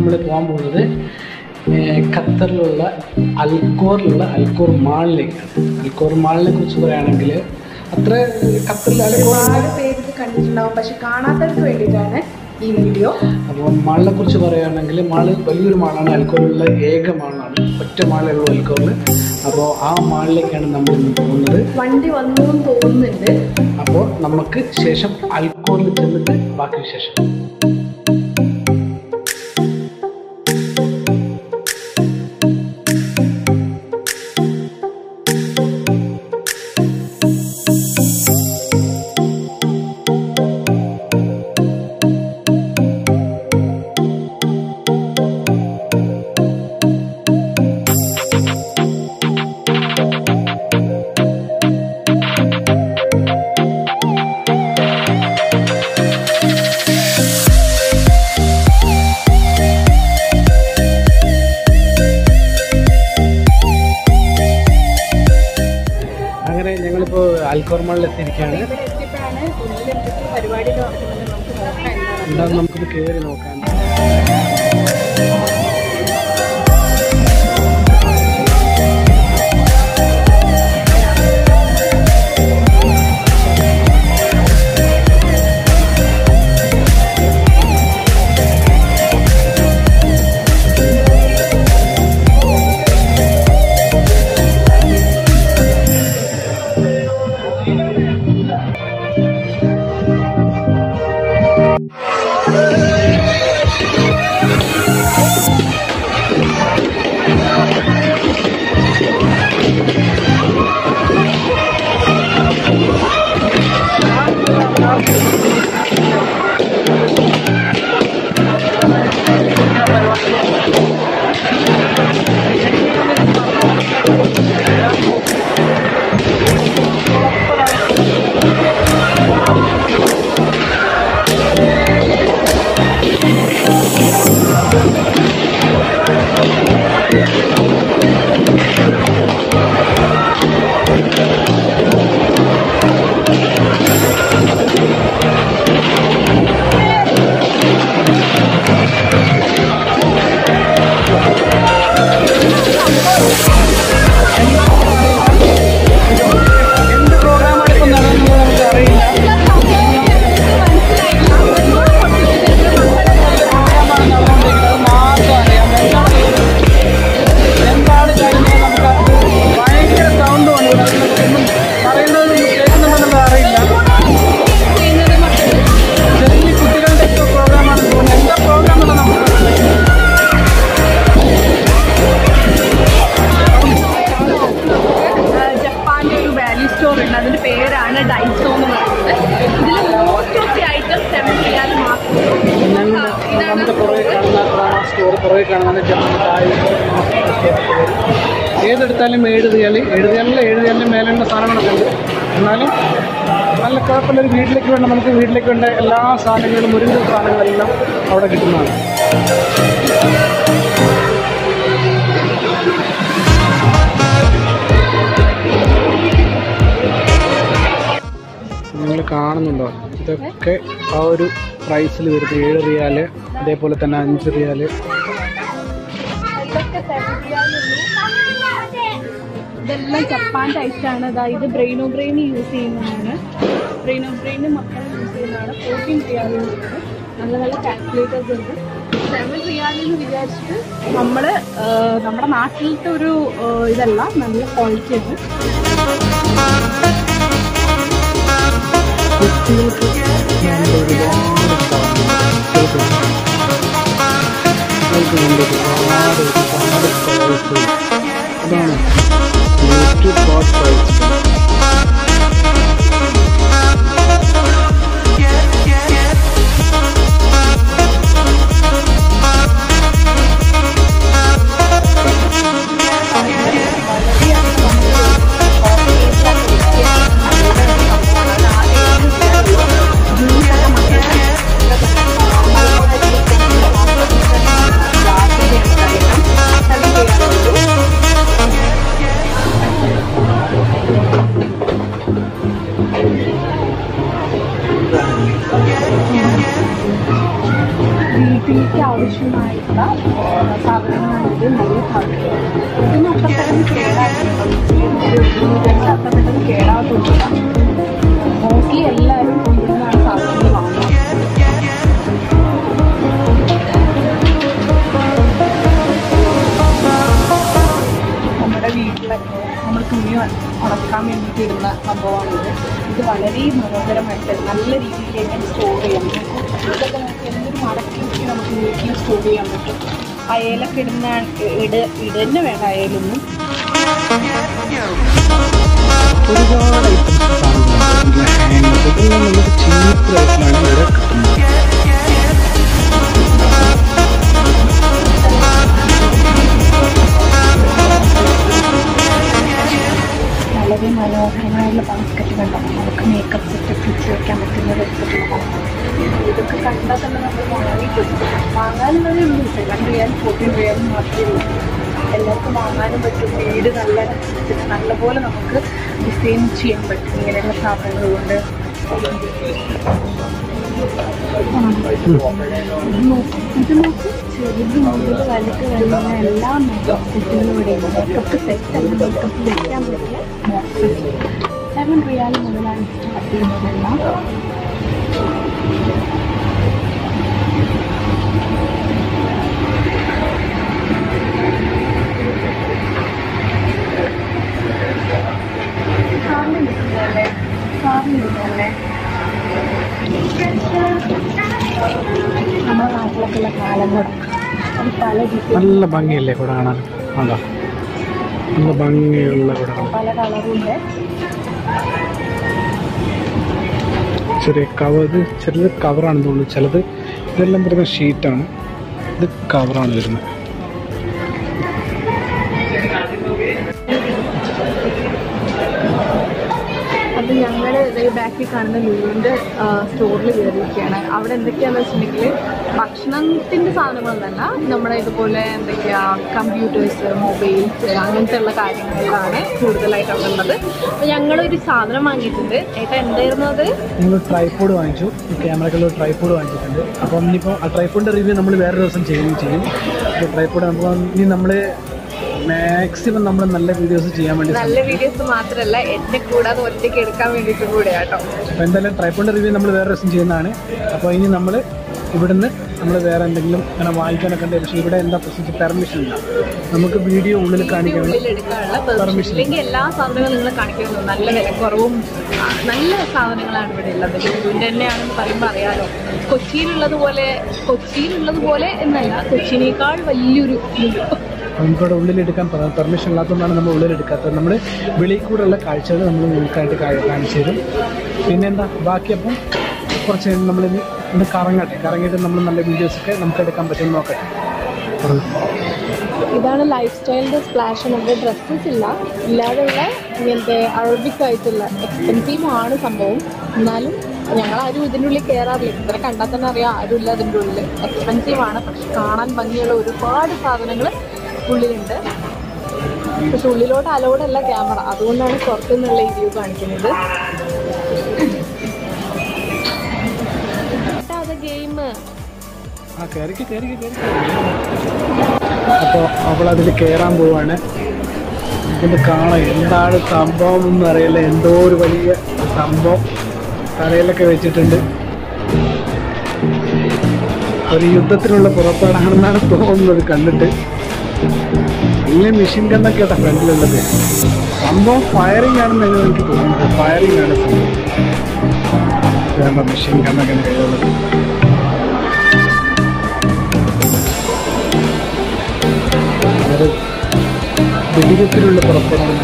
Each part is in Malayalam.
നമ്മൾ പോകാൻ പോകുന്നത് ഏർ ഖത്തറിലുള്ള അൽക്കോറിലുള്ള അൽക്കോർ മാളിലേക്കാണ് അൽക്കോർ മാളിനെ കുറിച്ച് പറയുകയാണെങ്കിൽ അത്ര ഖത്തറിൽ അൽക്കോർ ഒരുപാട് പേര് ഇത് കണ്ടിട്ടുണ്ടാവും പക്ഷെ കാണാത്തവർക്ക് വേണ്ടിയിട്ടാണ് ഈ വീഡിയോ അപ്പോൾ മാളിനെ കുറിച്ച് പറയുകയാണെങ്കിൽ മാള് വലിയൊരു മാളാണ് അൽക്കോറിലുള്ള ഏക മാളാണ് ഒറ്റ മാളേ ഉള്ളൂ അൽക്കോറിൽ അപ്പോൾ ആ മാളിലേക്കാണ് നമ്മൾ ഇന്ന് പോകുന്നത് വണ്ടി വന്നു എന്ന് തോന്നുന്നുണ്ട് അപ്പോൾ നമുക്ക് ശേഷം അൽക്കോറിൽ ചെന്നിട്ട് ബാക്കി വിശേഷം അങ്ങനെ ഞങ്ങളിപ്പോൾ അൽക്കോർ മാളിൽ എത്തിയിരിക്കുകയാണ് ഇവിടെ എത്തിയപ്പോഴാണ് ഉള്ളിൽ എന്തൊക്കെ പരിപാടികൾ നടക്കുന്നത് നമുക്ക് നോക്കാം എന്താണ് എന്താണെന്ന് നമുക്കൊന്ന് കയറി നോക്കാം എന്ത് പ്രോഗ്രാമാണ് ഇപ്പോൾ നടന്നത് നമുക്ക് അറിയില്ല എന്താണ് കാര്യങ്ങൾ നമുക്ക് ഭയങ്കര സൗണ്ട് വന്നു ഒന്നും പറയുന്നത് കേൾക്കുന്നുണ്ടെന്നുള്ളത് അറിയില്ല ചെറിയ കുട്ടികളുടെ ഒക്കെ പ്രോഗ്രാമാണ് തോന്നുന്നത് എന്താ പ്രോഗ്രാം എന്ന് നമുക്ക് അറിയില്ല. ജപ്പാന്റെ ഒരു വാല്യൂ സ്റ്റോർ ഉണ്ട് അതിന്റെ പേരാണ് ഡൈസോ എന്ന് പറയുന്നത് ഇതിൽ most of the item seven riyal മാത്രം ഞങ്ങൾ നമ്മുടെ പുറകെ കാണുന്ന സ്റ്റോർ പുറകെ കാണുന്ന ജപ്പാൻ ഏതെടുത്താലും ഏഴ് റിയാൽ ഏഴ് റിയാലിൽ ഏഴ് റിയാലിന് മേലുള്ള സാധനങ്ങളൊക്കെ ഉണ്ട് എന്നാലും നല്ല കുഴപ്പമില്ല ഒരു വീട്ടിലേക്ക് വേണ്ട നമുക്ക് വീട്ടിലേക്ക് വേണ്ട എല്ലാ സാധനങ്ങളും മുരുക സാധനങ്ങളെല്ലാം അവിടെ കിട്ടുന്നതാണ് നിങ്ങൾ കാണുന്നുണ്ടോ ഇതൊക്കെ ആ ഒരു പ്രൈസിൽ വരുന്നത് ഏഴ് റിയാല് അതേപോലെ തന്നെ അഞ്ച് റിയാല് ഇതൊക്കെ സെവൻ റിയാലുള്ളൂ ഇതെല്ലാം ജപ്പാൻ്റെ ഐറ്റാണ് അതായത് ഇത് ബ്രെയിനോ ബ്രെയിൻ യൂസ് ചെയ്യുന്നതാണ് ബ്രെയിനോ ബ്രെയിൻ മക്കൾ യൂസ് ചെയ്യുന്നതാണ് ഫോർട്ടീൻ റിയാലുണ്ട് നല്ല നല്ല കാൽക്കുലേറ്റേഴ്സ് ഉണ്ട് സെവൻ റിയാലെന്ന് വിചാരിച്ചിട്ട് നമ്മൾ നമ്മുടെ നാട്ടിലത്തെ ഒരു ആ, ഇതല്ല നല്ല ക്വാളിറ്റി ഉണ്ട് കുട്ടികൾക്ക് ഞാൻ ഒരുപാട് സാധനങ്ങൾ അവർക്ക് വേണ്ടി ഒരുപാട് ഒരുപാട് ടോയ്സ് അതാണ് ഏറ്റവും ടോപ്പ് ടോയ്സ് Thank വീട്ടിലേക്ക് ആവശ്യമായിട്ടുള്ള സാധനങ്ങളാണിത് നല്ല സാധനങ്ങൾ ഇതൊന്നും അത്ര പെട്ടെന്ന് കേടായിട്ടുണ്ട് അത്ര പെട്ടെന്ന് കേടാകത്തൊന്നുമില്ല മോസ്റ്റ്ലി എല്ലാവരും ഇവിടുന്നാണ് സാധനങ്ങൾ വാങ്ങുന്നത് നമ്മുടെ വീട്ടിലൊക്കെ നമ്മൾ തുണി ഉണക്കാൻ വേണ്ടിയിട്ട് ഇടുന്ന സംഭവമാണിത് ഇത് വളരെ മനോഹരമായിട്ട് നല്ല രീതിയിൽ എങ്ങനെ സ്റ്റോർ ചെയ്യാൻ പറ്റും ഇതൊക്കെ നമുക്ക് എന്തൊരു മടക്കി വെച്ച് നമുക്ക് വീട്ടിൽ സ്റ്റോർ ചെയ്യാൻ പറ്റും അയലൊക്കെ ഇടുന്ന ഇട ഇടന്നെ വേണ്ട അയലൊന്നും ഒരുപാട് ഐറ്റംസ് സാധനങ്ങളുണ്ട് ഹാങ്ങർ ഇതെല്ലാം നമുക്ക് ചീപ്പ് റേറ്റിലാണ് ഇവിടെ കിട്ടുന്നത് വളരെ മനോഹരമായുള്ള ബാസ്ക്കറ്റ് കണ്ടാൽ നമുക്ക് മേക്കപ്പ് സെറ്റ് പിടിച്ച് വെക്കാൻ പറ്റുന്ന വെച്ചിട്ടുള്ളതാണ് ഇതൊക്കെ കണ്ടാൽ തന്നെ നമ്മൾ വാങ്ങിക്കും വാങ്ങാനുള്ളതേ ഉള്ളൂ സെവൻ റിയാൽ ഫോർട്ടീൻ റിയാൽ മാത്രമേ ഉള്ളൂ എല്ലാവർക്കും വാങ്ങാനും പറ്റും വീട് നല്ല പിന്നെ നല്ലപോലെ നമുക്ക് ഡിസൈൻ ചെയ്യാൻ പറ്റും ഇങ്ങനെയുള്ള സാധനങ്ങൾ കൊണ്ട് ഇത് നോക്ക് ഇത് നോക്ക് ചെറുത് മുതൽ വലുത് വരുന്ന എല്ലാ മേക്കപ്പ് സെറ്റുകളും ഇവിടെ ഉണ്ട് മേക്കപ്പ് സെറ്റ് അല്ല മേക്കപ്പ് വെക്കാൻ പറ്റിയ ബോക്സസ് സെവൻ റിയാൽ മുതലാണ് സ്റ്റാർട്ട് ചെയ്യുന്നതെല്ലാം സാറിന് കിട്ടുന്നതല്ലേ സാറിന് കിട്ടുന്നതല്ലേ നമ്മുടെ നാട്ടിലൊക്കെയുള്ള കാലങ്ങൾ അത് പല ഡിസൈൻ നല്ല ഭംഗിയല്ലേ ഇവിടെ കാണാൻ അതാ നല്ല ഭംഗിയുള്ള ഇവിടെ കാണാൻ പല കളറുണ്ട് ചെറിയ കവർ ഇത് ചെറിയ കവറാണെന്ന് തോന്നുന്നു ചിലത് ഇതെല്ലാം വരുന്ന ഷീറ്റാണ് ഇത് കവറാണ് വരുന്നത് അത് ഞങ്ങൾ ബാക്കിൽ കാണുന്ന ലുലുവിൻ്റെ സ്റ്റോറിൽ കയറിയിരിക്കുകയാണ് അവിടെ എന്തൊക്കെയാണെന്ന് വെച്ചിട്ടുണ്ടെങ്കിൽ ഭക്ഷണത്തിൻ്റെ സാധനങ്ങളൊന്നല്ല നമ്മുടെ ഇതുപോലെ എന്തൊക്കെയാ കമ്പ്യൂട്ടേഴ്സ് മൊബൈൽസ് അങ്ങനത്തെ ഉള്ള കാര്യങ്ങളിലാണ് കൂടുതലായിട്ട് അവിടെ ഉള്ളത് അപ്പോൾ ഞങ്ങളൊരു സാധനം വാങ്ങിയിട്ടുണ്ട് ഏട്ടാ എന്തായിരുന്നു അത് നിങ്ങൾ ട്രൈപ്പോഡ് വാങ്ങിച്ചു ക്യാമറക്കുള്ള ട്രൈപ്പോഡ് വാങ്ങിച്ചിട്ടുണ്ട് അപ്പം ഇനിയിപ്പോൾ ആ ട്രൈപ്പോഡിൻ്റെ റിവ്യൂ നമ്മൾ വേറെ ദിവസം ചെയ്യും ചെയ്യും അപ്പോൾ ട്രൈപ്പോഡ് നമുക്ക് ഇനി നമ്മൾ മാക്സിമം നമ്മൾ നല്ല വീഡിയോസ് ചെയ്യാൻ വേണ്ടി നല്ല വീഡിയോസ് മാത്രമല്ല എന്നെ കൂടാതെ ഒറ്റയ്ക്ക് എടുക്കാൻ വേണ്ടിയിട്ടും കൂടെ കേട്ടോ അപ്പോൾ എന്തായാലും ട്രൈപ്പോഡിൻ്റെ റിവ്യൂ നമ്മൾ വേറെ ദിവസം ചെയ്യുന്നതാണ് അപ്പോൾ ഇനി നമ്മൾ ഇവിടുന്ന് നമ്മൾ വേറെ എന്തെങ്കിലും അങ്ങനെ വാങ്ങിക്കാനൊക്കെ ഉണ്ട് പക്ഷേ ഇവിടെ എന്താ പ്രശ്നം പെർമിഷൻ ഇല്ല നമുക്ക് വീഡിയോ ഉള്ളിൽ കാണിക്കണം ഉള്ളിൽ എടുക്കാനുള്ള പെർമിഷൻ ഇല്ലെങ്കിൽ എല്ലാ സാധനങ്ങളും നിങ്ങൾ കാണിക്കുന്നു നല്ല വിലക്കുറവും ആ, നല്ല സാധനങ്ങളാണ് ഇവിടെ ഉള്ളത് ലുലുവിൻ്റെ തന്നെയാണെന്ന് പറയുമ്പോൾ അറിയാലോ കൊച്ചിയിലുള്ളത് പോലെ കൊച്ചിയിലുള്ളത് പോലെ എന്നല്ല കൊച്ചിനേക്കാൾ വലിയൊരു ലുലു നമുക്കിവിടെ ഉള്ളിലെടുക്കാൻ പെർമിഷൻ ഇല്ലാത്തതുകൊണ്ടാണ് നമ്മൾ ഉള്ളിലെടുക്കാത്തത് നമ്മൾ വെളിയിൽ കൂടെയുള്ള കാഴ്ചകൾ നമ്മൾ നിങ്ങൾക്കായിട്ട് കാ- കാണിച്ചു തരും പിന്നെ എന്താ ബാക്കി അപ്പം കുറച്ച് കഴിഞ്ഞ് നമ്മളിനി ഒന്ന് കറങ്ങട്ടെ കറങ്ങിയിട്ട് നമ്മൾ നല്ല വീഡിയോസൊക്കെ നമുക്ക് എടുക്കാൻ പറ്റുമെന്ന് നോക്കട്ടെ പറഞ്ഞു. ഇതാണ് ലൈഫ് സ്റ്റൈലിൻ്റെ സ്പ്ലാഷ് നമ്മുടെ ഡ്രസ്സസ് ഇല്ല ഇല്ലാതെയുള്ള ഇങ്ങനത്തെ അറബിക് ആയിട്ടുള്ള എക്സ്പെൻസീവ് ആണ് സംഭവം എന്നാലും ഞങ്ങളാരും ഇതിൻ്റെ ഉള്ളിൽ കയറാറില്ല ഇത്ര കണ്ടാൽ തന്നെ അറിയാം ആരും ഇല്ല അതിൻ്റെ ഉള്ളിൽ എക്സ്പെൻസീവ് ആണ് പക്ഷെ കാണാൻ ഭംഗിയുള്ള ഒരുപാട് സാധനങ്ങൾ ഉള്ളിലുണ്ട് പക്ഷെ ഉള്ളിലോട്ട് അലോഡ് അല്ല ക്യാമറ അതുകൊണ്ടാണ് പുറത്തുനിന്നുള്ള ഈ വ്യൂ കാണിക്കുന്നത് ഗെയിം ആ കയറിക്ക് കയറിക്ക് കയറി അപ്പോൾ അവൾ അതിൽ കയറാൻ പോവാണ് ഇതിന് കാണാം എന്താണ് സംഭവം എന്ന് അറിയില്ല എന്തോ ഒരു വലിയ സംഭവം തലയിലൊക്കെ വെച്ചിട്ടുണ്ട് ഒരു യുദ്ധത്തിനുള്ള പുറപ്പാടാണെന്നാണ് തോന്നുന്നത് കണ്ടിട്ട് വലിയ മെഷീൻ ഗണ്ണൊക്കെ കേട്ടോ ഫ്രണ്ടിലുള്ളത് സംഭവം ഫയറിംഗ് ആണെന്ന് എനിക്ക് തോന്നുന്നത് ഫയറിംഗ് ആണ് സംഭവം വേണ്ട മെഷീൻ ഗണ്ണൊക്കെ കയ്യിലുള്ളത് അത് വെടിവെപ്പിലുള്ള പുറപ്പെടുന്നത്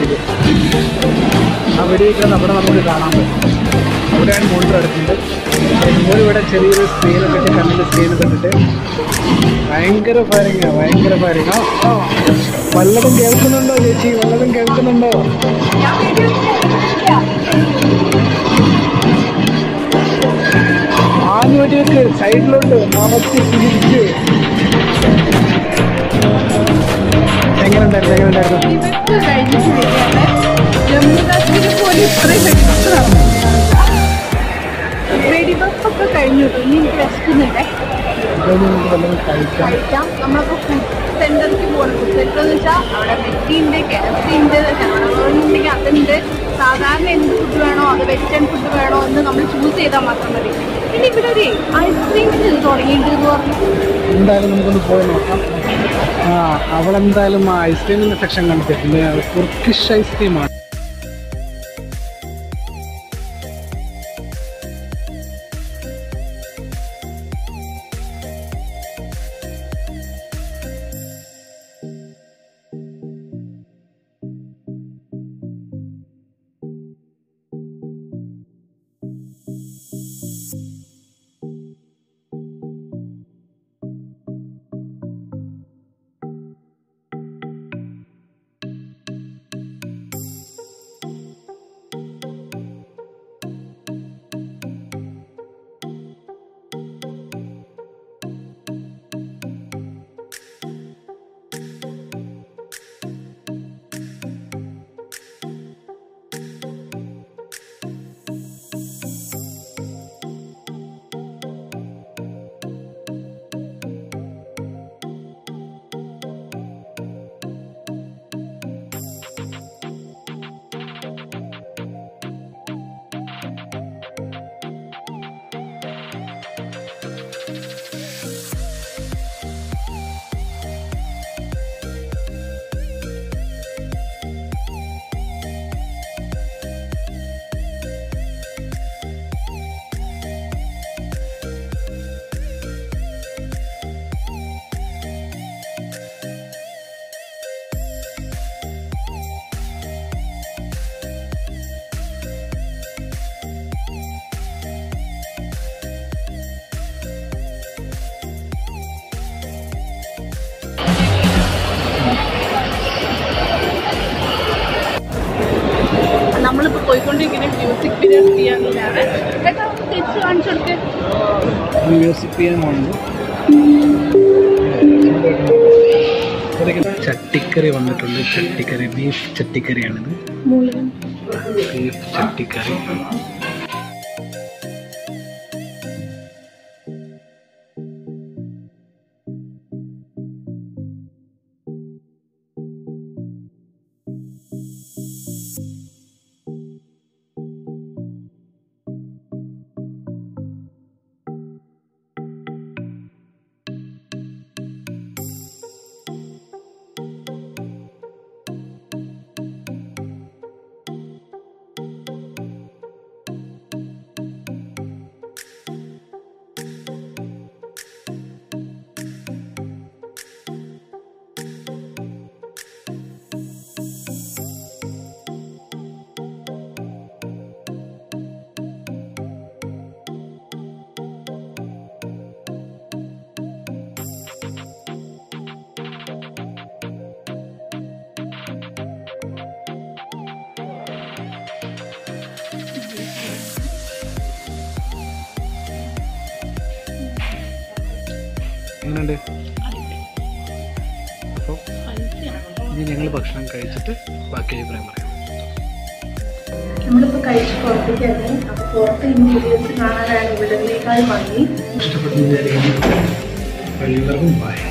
ആ വെടിവെക്കാൻ അവിടെ നമുക്ക് കാണാൻ പറ്റും അവിടെയാണ് മോണിറ്റർ എടുക്കുന്നത് ഇവിടെ ചെറിയൊരു സ്ക്രീനൊക്കെ ഇട്ട് കണ്ണിൻ്റെ സ്ക്രീനൊക്കെ ഇട്ടിട്ട് ഭയങ്കര ഫയറിങ്ങാ ഭയങ്കര ഫയറിങ് ആ ആ വല്ലതും കേൾക്കുന്നുണ്ടോ ചേച്ചി വല്ലതും കേൾക്കുന്നുണ്ടോ ആഞ്ഞു വെടിവെക്ക് സൈഡിലോട്ട് മറച്ച് തിരിച്ച് എങ്ങനെ ഉണ്ടായിരുന്നു എങ്ങനെ ഉണ്ടായിരുന്നു ഇവർക്ക് കഴിഞ്ഞിട്ടിരിക്കുകയാണ് ജമ്മു കാശ്മീർ പോലും ഇത്രയും വെടിവെപ്പ് വെടിവെപ്പൊക്കെ കഴിഞ്ഞു ഇനി എനിക്ക് വിശക്കുന്നുണ്ടേ കഴിഞ്ഞ് നമുക്ക് വല്ലതും കഴിക്കാം കഴിക്കാം നമ്മളിപ്പോൾ ഫുഡ് സെന്ററിലേക്ക് പോകണം ഫുഡ് സെന്റർ എന്ന് വെച്ചാൽ അവിടെ മെസ്സി ഉണ്ട് കെ എഫ് സി ഉണ്ട് ഉണ്ടെങ്കിൽ അതുണ്ട് സാധാരണ എന്ത് ഫുഡ് വേണോ അത് വെസ്റ്റേൺ ഫുഡ് വേണോ എന്ന് നമ്മൾ ചൂസ് ചെയ്താൽ മാത്രം മതി പിന്നെ ഇവിടെ ഒരു ഐസ്ക്രീമിന് ഇത് തുടങ്ങിയിട്ടുണ്ട് പറഞ്ഞു എന്തായാലും നമുക്കൊന്ന് പോയി നോക്കാം ആ അവിടെ എന്തായാലും ആ ഐസ്ക്രീമിൻ്റെ സെക്ഷൻ കണ്ടിട്ടുണ്ട് തുർക്കിഷ് ഐസ്ക്രീമാണ് നമ്മളിപ്പോൾ പോയിക്കൊണ്ടിരിക്കുന്ന മ്യൂസിക് പീരിയഡ് ചെയ്യാനുള്ളതാണ് ഏട്ടാ തിരിച്ച് കാണിച്ചു കൊടുക്ക് മ്യൂസിക് ചെയ്യാനുണ്ട് ചട്ടിക്കറി വന്നിട്ടുണ്ട് ചട്ടിക്കറി ബീഫ് ചട്ടിക്കറിയാണിത് മൂലം ബീഫ് ചട്ടിക്കറി എങ്ങനെയുണ്ട് അപ്പോൾ ഇനി ഞങ്ങൾ ഭക്ഷണം കഴിച്ചിട്ട് ബാക്കി അഭിപ്രായം പറയാം നമ്മളിപ്പോൾ കഴിച്ച് പുറത്തേക്ക് ഇറങ്ങി അപ്പോൾ പുറത്ത് ഇൻഗ്രീഡിയൻസ് കാണാനാണ് ഇവിടുന്നേക്കാൾ ഭംഗി ഇഷ്ടപ്പെട്ടു വിചാരിക്കുന്നു എല്ലാവർക്കും ബൈ